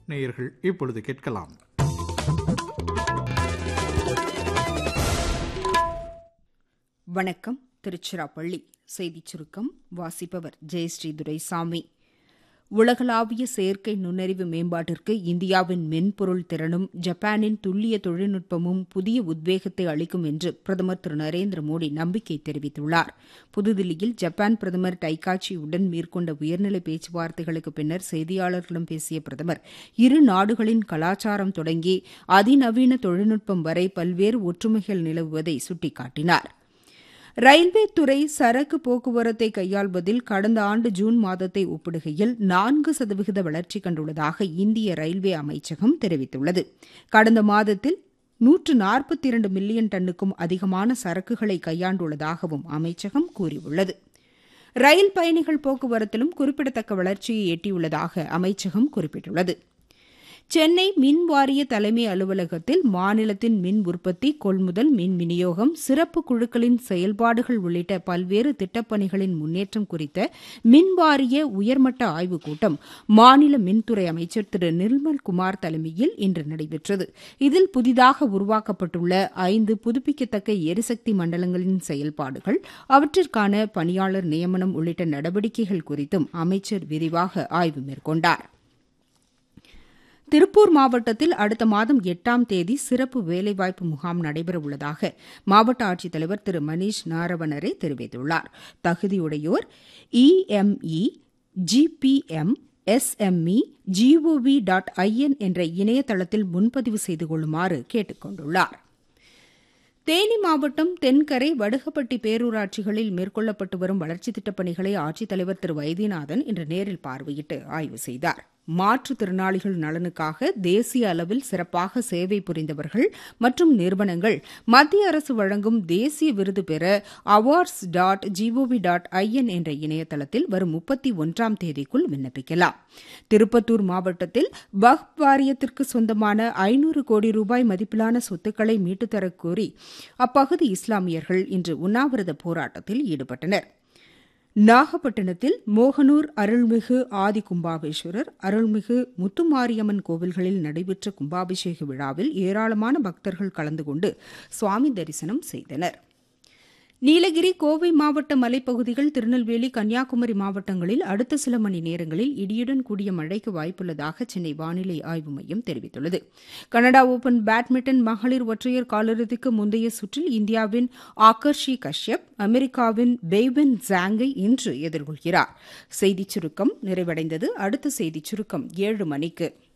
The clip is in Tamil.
நேயர்கள் இப்பொழுது கேட்கலாம் வணக்கம் திருச்சிராப்பள்ளி செய்திச் சுருக்கம் வாசிப்பவர் ஜெயஸ்ரீ துரைசாமி உலகளாவிய செயற்கை நுண்ணறிவு மேம்பாட்டிற்கு இந்தியாவின் மென்பொருள் திறனும் ஜப்பானின் துல்லிய தொழில்நுட்பமும் புதிய உத்வேகத்தை அளிக்கும் என்று பிரதமர் திரு நரேந்திர மோடி நம்பிக்கை தெரிவித்துள்ளார் புதுதில்லியில் ஜப்பான் பிரதமர் டைகாச்சியுடன் மேற்கொண்ட உயர்நிலை பேச்சுவார்த்தைகளுக்கு பின்னர் செய்தியாளர்களிடம் பேசிய பிரதமர் இரு நாடுகளின் கலாச்சாரம் தொடங்கி அதிநவீன தொழில்நுட்பம் வரை பல்வேறு ஒற்றுமைகள் நிலவுவதை சுட்டிக்காட்டினார் ரயில்வே துறை சரக்கு போக்குவரத்தை கையாள்வதில் கடந்த ஆண்டு ஜூன் மாதத்தை ஒப்பிடுகையில் நான்கு சதவிகித வளர்ச்சி கண்டுள்ளதாக இந்திய ரயில்வே அமைச்சகம் தெரிவித்துள்ளது கடந்த மாதத்தில் நூற்று நாற்பத்தி இரண்டு மில்லியன் டன்னுக்கும் அதிகமான சரக்குகளை கையாண்டுள்ளதாகவும் அமைச்சகம் கூறியுள்ளது ரயில் பயணிகள் போக்குவரத்திலும் குறிப்பிடத்தக்க வளர்ச்சியை எட்டியுள்ளதாக அமைச்சகம் குறிப்பிட்டுள்ளது சென்னை மின் வாரிய தலைமை அலுவலகத்தில் மாநிலத்தின் மின் உற்பத்தி கொள்முதல் மின் விநியோகம் சிறப்பு குழுக்களின் செயல்பாடுகள் உள்ளிட்ட பல்வேறு திட்டப்பணிகளின் முன்னேற்றம் குறித்த மின் வாரிய உயர்மட்ட ஆய்வுக் கூட்டம் மாநில மின்துறை அமைச்சர் திரு நிர்மல்குமார் தலைமையில் இன்று நடைபெற்றது இதில் புதிதாக உருவாக்கப்பட்டுள்ள ஐந்து புதுப்பிக்கத்தக்க எரிசக்தி மண்டலங்களின் செயல்பாடுகள் அவற்றிற்கான பணியாளர் நியமனம் உள்ளிட்ட நடவடிக்கைகள் குறித்தும் அமைச்சர் விரிவாக ஆய்வு மேற்கொண்டாா் திருப்பூர் மாவட்டத்தில் அடுத்த மாதம் எட்டாம் தேதி சிறப்பு வேலைவாய்ப்பு முகாம் நடைபெறவுள்ளதாக மாவட்ட ஆட்சித்தலைவர் திரு மணீஷ் நாரவனரே தெரிவித்துள்ளார் தகுதியுடையோர் EME GPM SME GOV dot IN என்ற இணையதளத்தில் முன்பதிவு செய்து கொள்ளுமாறு கேட்டுக் கொண்டுள்ளார் தேனி மாவட்டம் தென்கரை வடுகப்பட்டி பேரூராட்சிகளில் மேற்கொள்ளப்பட்டு வரும் வளர்ச்சித் திட்டப் பணிகளை ஆட்சித்தலைவர் திரு வைத்தியநாதன் இன்று நேரில் பார்வையிட்டு ஆய்வு செய்தார் மாற்றுத்திறனாளிகள் நலனுக்காக தேசிய அளவில் சிறப்பாக சேவை புரிந்தவர்கள் மற்றும் நிறுவனங்கள் மத்திய அரசு வழங்கும் தேசிய விருது பெற awards dot GOV dot IN என்ற இணையதளத்தில் வரும் முப்பத்தி ஒன்றாம் தேதிக்குள் விண்ணப்பிக்கலாம் திருப்பத்தூர் மாவட்டத்தில் வக்ப் வாரியத்திற்கு சொந்தமான ஐநூறு கோடி ரூபாய் மதிப்பிலான சொத்துக்களை மீட்டுத்தரக் கோரி அப்பகுதி இஸ்லாமியர்கள் இன்று உண்ணாவிரத போராட்டத்தில் ஈடுபட்டனா் நாகப்பட்டினத்தில் மோகனூர் அருள்மிகு ஆதி கும்பாபேஸ்வரர் அருள்மிகு முத்துமாரியம்மன் கோவில்களில் நடைபெற்ற கும்பாபிஷேக விழாவில் ஏராளமான பக்தர்கள் கலந்து கொண்டு சுவாமி தரிசனம் செய்தனர் நீலகிரி கோவை மாவட்ட மலைப்பகுதிகள் திருநெல்வேலி கன்னியாகுமரி மாவட்டங்களில் அடுத்த சில மணி நேரங்களில் இடியுடன் கூடிய மழைக்கு வாய்ப்புள்ளதாக சென்னை வானிலை ஆய்வு மையம் தெரிவித்துள்ளது கனடா ஓபன் பேட்மிண்டன் மகளிர் ஒற்றையர் காலிறுதிக்கு முந்தைய சுற்றில் இந்தியாவின் ஆகர்ஷி கஷ்யப் அமெரிக்காவின் பெய்வென் ஜாங்கை இன்று எதிர்கொள்கிறார் செய்திச் சுருக்கம் நிறைவடைந்தது அடுத்த செய்திச் சுருக்கம் ஏழு மணிக்கு